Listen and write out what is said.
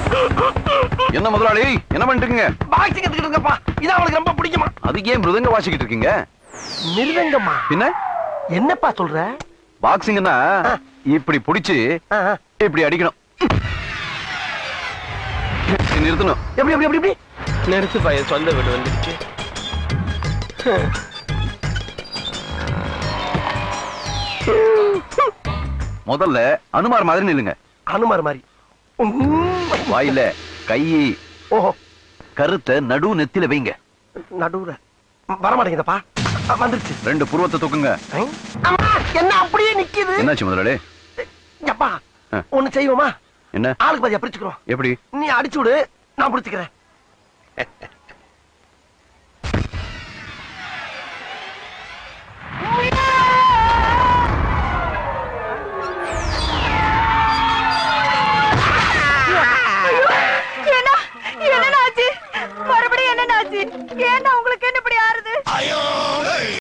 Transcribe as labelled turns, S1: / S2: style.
S1: என்ன முதலாளி என்ன பண்ணிட்டு இருக்கீங்க
S2: பாக்ஸிங் கத்துக்கிட்டு இருக்கப்பா இது அவளுக்கு ரொம்ப பிடிக்குமா
S1: அதுக்கு ஏன் மிருதங்க வாசிக்கிட்டு இருக்கீங்க
S2: மிருதங்கம்மா
S1: பின்ன
S2: என்னப்பா சொல்ற
S1: பாக்ஸிங்னா இப்படி புடிச்சு
S2: ஆ, ஆ.
S1: இப்படி அடிக்கணும் நிறுத்தணும்
S2: எப்படி எப்படி எப்படி எப்படி
S3: நிறுத்து பையன் சொந்த வீடு வந்துருச்சு
S1: முதல்ல அனுமார் மாதிரி நில்லுங்க
S2: அனுமார் மாதிரி உம்.
S1: வாயில கை
S2: ஓஹோ
S1: கருத்தை நடு நெத்தில வைங்க
S2: நடுவுல வர மாட்டேங்குதப்பா அ, வந்துருச்சு
S1: ரெண்டு புருவத்தை தூக்குங்க
S2: ஐ. அம்மா, என்ன அப்படியே நிக்குது
S1: என்னாச்சு முதலாளி
S2: அப்பா
S1: ஆ.
S2: ஒண்ணு செய்வோமா
S1: என்ன
S2: ஆளுக்கு பாதியா பிரிச்சுக்கிறோம்
S1: எப்படி
S2: நீ அடிச்சு விடு நான் பிடிச்சுக்கிறேன்
S4: என்ன என்ன ஆச்சு மறுபடியும் என்ன ஆச்சு ஏன்னா உங்களுக்கு என்ன இப்படி ஆறுது